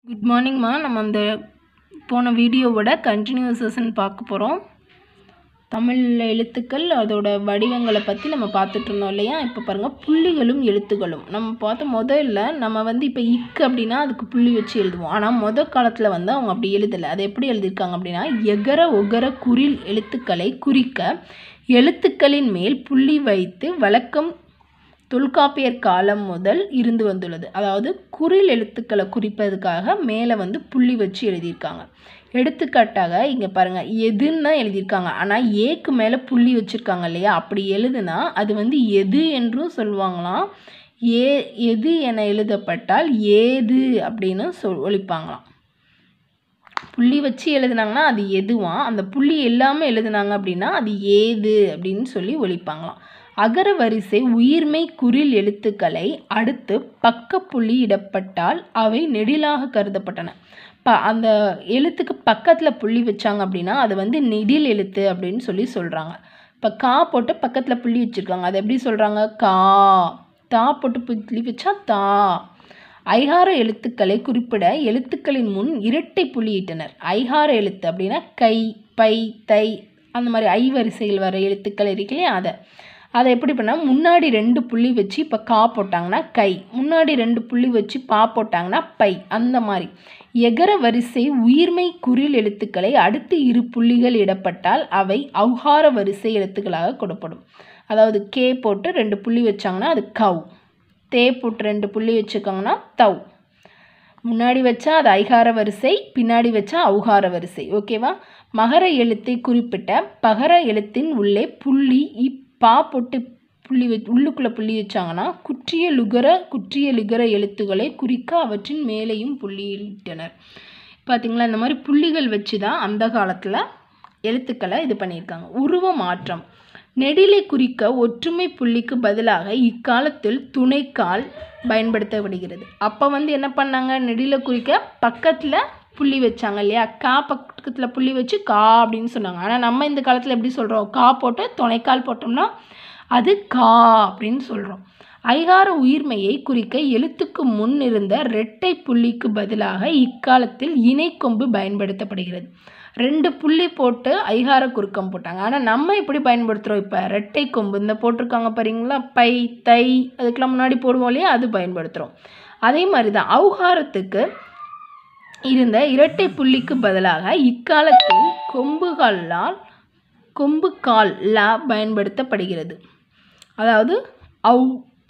good மார்னிங்மா நம்ம அந்த போன வீடியோவோட கண்டினியூசஸ்ன்னு பார்க்க போகிறோம் தமிழ் எழுத்துக்கள் அதோட வடிவங்களை பற்றி நம்ம பார்த்துட்டு இருந்தோம் இல்லையா இப்போ பாருங்கள் புள்ளிகளும் எழுத்துக்களும் நம்ம பார்த்த முதல்ல நம்ம வந்து இப்போ இக்கு அப்படின்னா அதுக்கு புள்ளி வச்சு எழுதுவோம் ஆனால் முத காலத்தில் வந்து அவங்க அப்படி எழுதலை அதை எப்படி எழுதியிருக்காங்க அப்படின்னா எகர ஒகர குறில் எழுத்துக்களை குறிக்க எழுத்துக்களின் மேல் புள்ளி வைத்து வழக்கம் தொல்காப்பியர் காலம் முதல் இருந்து வந்துள்ளது அதாவது குறில் எழுத்துக்களை குறிப்பதற்காக மேலே வந்து புள்ளி வச்சு எழுதியிருக்காங்க எடுத்துக்காட்டாக இங்கே பாருங்கள் எதுன்னு தான் எழுதியிருக்காங்க ஆனால் ஏக்கு மேலே புள்ளி வச்சுருக்காங்க இல்லையா அப்படி எழுதுனா அது வந்து எது என்றும் சொல்லுவாங்களாம் ஏ எது என எழுதப்பட்டால் ஏது அப்படின்னு சொல் ஒழிப்பாங்களாம் புள்ளி வச்சு எழுதுனாங்கன்னா அது எதுவாம் அந்த புள்ளி இல்லாமல் எழுதுனாங்க அப்படின்னா அது ஏது அப்படின்னு சொல்லி ஒழிப்பாங்களாம் அகர வரிசை உயிர்மை குறில் எழுத்துக்களை அடுத்து பக்க புள்ளி இடப்பட்டால் அவை நெடிலாக கருதப்பட்டன ப அந்த எழுத்துக்கு பக்கத்தில் புள்ளி வச்சாங்க அப்படின்னா அது வந்து நெடில் எழுத்து அப்படின்னு சொல்லி சொல்கிறாங்க இப்போ கா போட்டு பக்கத்தில் புள்ளி வச்சுருக்காங்க அது எப்படி சொல்கிறாங்க கா தா போட்டு புள்ளி வச்சா தா ஐகார எழுத்துக்களை குறிப்பிட எழுத்துக்களின் முன் இரட்டை புள்ளியிட்டனர் ஐகார எழுத்து அப்படின்னா கை பை தை அந்த மாதிரி ஐ வரிசையில் வர எழுத்துக்கள் இருக்கு இல்லையா அதை அதை எப்படி பண்ணால் முன்னாடி ரெண்டு புள்ளி வச்சு இப்போ கா போட்டாங்கன்னா கை முன்னாடி ரெண்டு புள்ளி வச்சு பா போட்டாங்கன்னா பை அந்த மாதிரி எகர வரிசை உயிர்மை குறில் எழுத்துக்களை அடுத்து இரு புள்ளிகள் இடப்பட்டால் அவை அவ்கார வரிசை எழுத்துக்களாக கொடுப்படும் அதாவது கே போட்டு ரெண்டு புள்ளி வச்சாங்கன்னா அது கவ் தே போட்டு ரெண்டு புள்ளி வச்சுருக்காங்கன்னா தவ் முன்னாடி வச்சா அது ஐகார வரிசை பின்னாடி வச்சா அவுகார வரிசை ஓகேவா மகர எழுத்தை குறிப்பிட்ட பகர எழுத்தின் உள்ளே புள்ளி இப்பா போட்டு புள்ளி வச் உள்ளுக்குள்ளே புள்ளி வச்சாங்கன்னா குற்றிய லுகர குற்றிய லுகர எழுத்துக்களை குறிக்க அவற்றின் மேலேயும் புள்ளியிட்டனர் பார்த்திங்களா இந்த மாதிரி புள்ளிகள் வச்சு தான் அந்த காலத்தில் எழுத்துக்களை இது பண்ணியிருக்காங்க உருவ மாற்றம் நெடிலை குறிக்க ஒற்றுமை புள்ளிக்கு பதிலாக இக்காலத்தில் துணைக்கால் பயன்படுத்தப்படுகிறது அப்போ வந்து என்ன பண்ணாங்க நெடிலை குறிக்க பக்கத்தில் புள்ளி வச்சாங்க இல்லையா கா பக்கத்தில் புள்ளி வச்சு கா அப்படின்னு சொன்னாங்க ஆனால் நம்ம இந்த காலத்தில் எப்படி சொல்கிறோம் கா போட்டு துணைக்கால் போட்டோம்னா அது கா அப்படின்னு சொல்கிறோம் ஐகார உயிர்மையை குறிக்க எழுத்துக்கு முன் இருந்த இரட்டை புள்ளிக்கு பதிலாக இக்காலத்தில் இணைக்கொம்பு பயன்படுத்தப்படுகிறது ரெண்டு புள்ளி போட்டு ஐகார குறுக்கம் போட்டாங்க ஆனால் நம்ம எப்படி பயன்படுத்துகிறோம் இப்போ ரெட்டை கொம்பு இந்த போட்டிருக்காங்க பாருங்களா பை தை அதுக்கெல்லாம் முன்னாடி போடுவோம் இல்லையா அது பயன்படுத்துகிறோம் அதே மாதிரி தான் அவுகாரத்துக்கு இருந்த இரட்டை புள்ளிக்கு பதிலாக இக்காலத்தில் கொம்புகளால் கொம்பு கால் லா பயன்படுத்தப்படுகிறது அதாவது அவு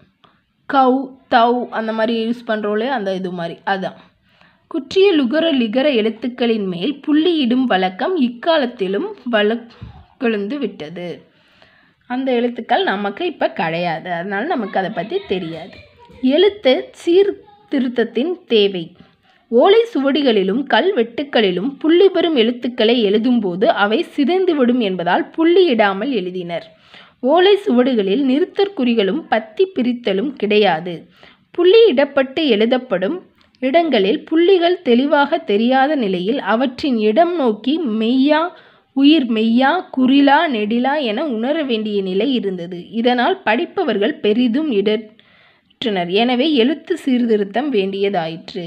கவ் தவ் அந்த மாதிரி யூஸ் பண்ணுறோலே அந்த இது மாதிரி அதுதான் குற்றிய லுகர லிகர எழுத்துக்களின் மேல் புள்ளியிடும் வழக்கம் இக்காலத்திலும் வழக்கொழுந்து விட்டது அந்த எழுத்துக்கள் நமக்கு இப்போ கிடையாது அதனால் நமக்கு அதை பற்றி தெரியாது எழுத்து சீர்திருத்தத்தின் தேவை ஓலை சுவடிகளிலும் கல்வெட்டுக்களிலும் புள்ளி பெறும் எழுத்துக்களை எழுதும்போது அவை சிதைந்துவிடும் என்பதால் புள்ளியிடாமல் எழுதினர் ஓலை சுவடுகளில் நிறுத்தற்குறிகளும் பத்தி பிரித்தலும் கிடையாது புள்ளியிடப்பட்டு எழுதப்படும் இடங்களில் புள்ளிகள் தெளிவாக தெரியாத நிலையில் அவற்றின் இடம் நோக்கி மெய்யா உயிர் மெய்யா குறிலா நெடிலா என உணர வேண்டிய நிலை இருந்தது இதனால் படிப்பவர்கள் பெரிதும் இடற்றனர் எனவே எழுத்து சீர்திருத்தம் வேண்டியதாயிற்று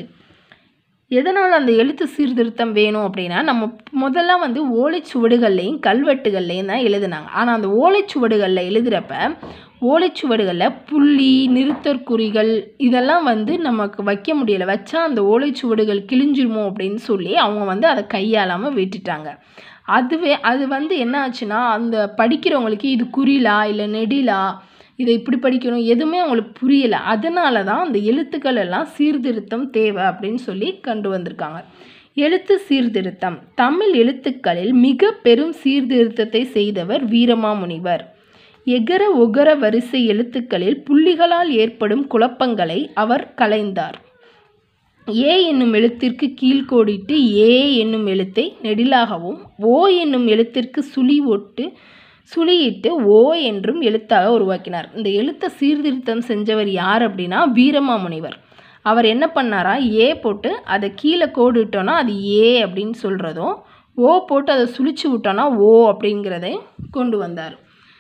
எதனால் அந்த எழுத்து சீர்திருத்தம் வேணும் அப்படின்னா நம்ம முதல்ல வந்து ஓலைச்சுவடுகள்லையும் கல்வெட்டுகள்லையும் தான் எழுதுனாங்க ஆனால் அந்த ஓலைச்சுவடுகளில் எழுதுகிறப்ப ஓலைச்சுவடுகளில் புள்ளி நிறுத்தற்குறிகள் இதெல்லாம் வந்து நமக்கு வைக்க முடியலை வச்சா அந்த ஓலைச்சுவடுகள் கிழிஞ்சிருமோ அப்படின்னு சொல்லி அவங்க வந்து அதை கையாளாமல் விட்டுட்டாங்க அதுவே அது வந்து என்ன ஆச்சுன்னா அந்த படிக்கிறவங்களுக்கு இது குறிலா இல்லை நெடிலா இதை இப்படி படிக்கணும் எதுவுமே அவங்களுக்கு புரியலை அதனால தான் அந்த எழுத்துக்கள் எல்லாம் சீர்திருத்தம் தேவை அப்படின்னு சொல்லி கண்டு வந்திருக்காங்க எழுத்து சீர்திருத்தம் தமிழ் எழுத்துக்களில் மிக பெரும் சீர்திருத்தத்தை செய்தவர் வீரமாமுனிவர் எகர ஒகர வரிசை எழுத்துக்களில் புள்ளிகளால் ஏற்படும் குழப்பங்களை அவர் கலைந்தார் ஏ என்னும் எழுத்திற்கு கீழ்கோடிட்டு ஏ என்னும் எழுத்தை நெடிலாகவும் ஓ என்னும் எழுத்திற்கு சுழி ஒட்டு சுழியிட்டு ஓ என்றும் எழுத்தாக உருவாக்கினார் இந்த எழுத்தை சீர்திருத்தம் செஞ்சவர் யார் அப்படின்னா வீரமாமுனிவர் அவர் என்ன பண்ணாரா ஏ போட்டு அதை கீழே கோடு விட்டோன்னா அது ஏ அப்படின்னு சொல்கிறதும் ஓ போட்டு அதை சுழிச்சு விட்டோன்னா ஓ அப்படிங்கிறதையும் கொண்டு வந்தார்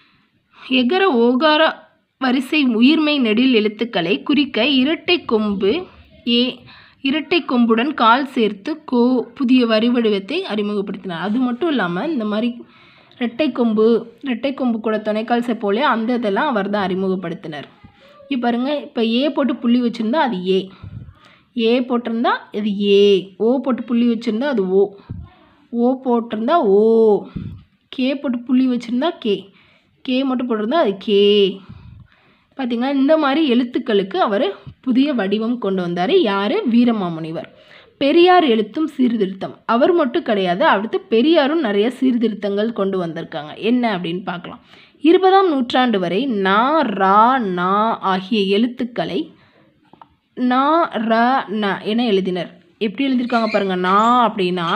எகர ஓகார வரிசை உயிர்மை நெடில் எழுத்துக்களை குறிக்க இரட்டை கொம்பு ஏ இரட்டை கொம்புடன் கால் சேர்த்து கோ புதிய வரி வடிவத்தை அறிமுகப்படுத்தினார் அது மட்டும் இல்லாமல் இந்த மாதிரி ரெட்டை கொம்பு ரெட்டை கொம்பு கூட துணைக்கால் சேர்ப்போலே அந்த இதெல்லாம் அவர் தான் அறிமுகப்படுத்தினார் இப்போ பாருங்க இப்போ ஏ போட்டு புள்ளி வச்சுருந்தா அது ஏ ஏ போட்டிருந்தா அது ஏ ஓ போட்டு புள்ளி வச்சுருந்தா அது ஓ ஓ போட்டிருந்தா ஓ கே போட்டு புள்ளி வச்சுருந்தா கே கே மட்டும் போட்டிருந்தா அது கே பார்த்தீங்கன்னா இந்த மாதிரி எழுத்துக்களுக்கு அவர் புதிய வடிவம் கொண்டு வந்தார் யார் வீரமாமுனிவர் பெரியார் எழுத்தும் சீர்திருத்தம் அவர் மட்டும் கிடையாது அடுத்து பெரியாரும் நிறைய சீர்திருத்தங்கள் கொண்டு வந்திருக்காங்க என்ன அப்படின்னு பார்க்கலாம் இருபதாம் நூற்றாண்டு வரை நா ரா நா ஆகிய எழுத்துக்களை நா ர ந என எழுதினர் எப்படி எழுதியிருக்காங்க பாருங்கள் நா அப்படின்னா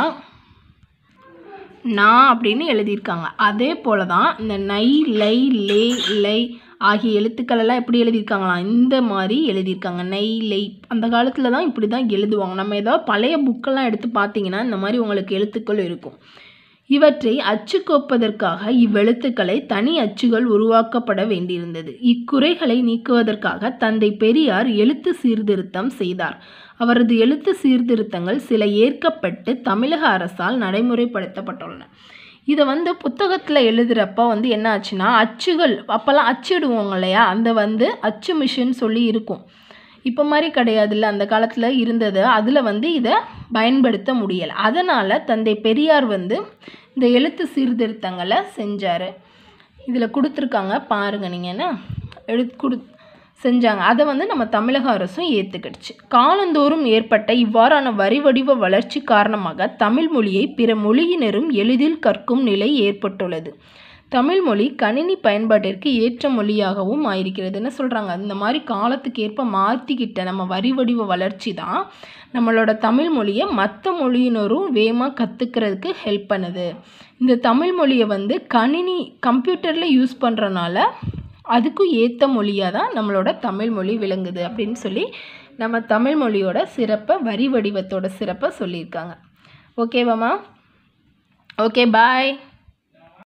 நா அப்படின்னு எழுதியிருக்காங்க அதே போல தான் இந்த நை லை லே லை ஆகிய எழுத்துக்கள் எல்லாம் எப்படி எழுதியிருக்காங்களாம் இந்த மாதிரி எழுதியிருக்காங்க நை லை அந்த காலத்தில் தான் இப்படி தான் எழுதுவாங்க நம்ம ஏதாவது பழைய புக்கெல்லாம் எடுத்து பார்த்தீங்கன்னா இந்த மாதிரி உங்களுக்கு எழுத்துக்கள் இருக்கும் இவற்றை அச்சு கோப்பதற்காக இவ்வெழுத்துக்களை தனி அச்சுகள் உருவாக்கப்பட வேண்டியிருந்தது இக்குறைகளை நீக்குவதற்காக தந்தை பெரியார் எழுத்து சீர்திருத்தம் செய்தார் அவரது எழுத்து சீர்திருத்தங்கள் சில ஏற்கப்பட்டு தமிழக அரசால் நடைமுறைப்படுத்தப்பட்டுள்ளன இதை வந்து புத்தகத்தில் எழுதுகிறப்ப வந்து என்ன ஆச்சுன்னா அச்சுகள் அப்போல்லாம் அச்சிடுவோங்க இல்லையா அந்த வந்து அச்சு மிஷின் சொல்லி இருக்கும் இப்போ மாதிரி கிடையாதுல்ல அந்த காலத்தில் இருந்தது அதில் வந்து இதை பயன்படுத்த முடியலை அதனால் தந்தை பெரியார் வந்து இந்த எழுத்து சீர்திருத்தங்களை செஞ்சார் இதில் கொடுத்துருக்காங்க பாருங்கள் நீங்கள் என்ன எழுத்து கொடு செஞ்சாங்க அதை வந்து நம்ம தமிழக அரசும் ஏற்றுக்கிடுச்சு காலந்தோறும் ஏற்பட்ட இவ்வாறான வரி வடிவ வளர்ச்சி காரணமாக தமிழ் மொழியை பிற மொழியினரும் எளிதில் கற்கும் நிலை ஏற்பட்டுள்ளது தமிழ் மொழி கணினி பயன்பாட்டிற்கு ஏற்ற மொழியாகவும் ஆயிருக்கிறது என்ன சொல்கிறாங்க இந்த மாதிரி காலத்துக்கு ஏற்ப மாற்றிக்கிட்ட நம்ம வரி வடிவ வளர்ச்சி தான் நம்மளோட தமிழ் மொழியை மற்ற மொழியினரும் வேகமாக கற்றுக்கிறதுக்கு ஹெல்ப் பண்ணுது இந்த தமிழ் மொழியை வந்து கணினி கம்ப்யூட்டரில் யூஸ் பண்ணுறனால அதுக்கும் ஏற்ற மொழியாக தான் நம்மளோட தமிழ் மொழி விளங்குது அப்படின்னு சொல்லி நம்ம தமிழ் மொழியோட சிறப்பை வரி வடிவத்தோட சிறப்பை சொல்லியிருக்காங்க ஓகேவாம்மா ஓகே பாய்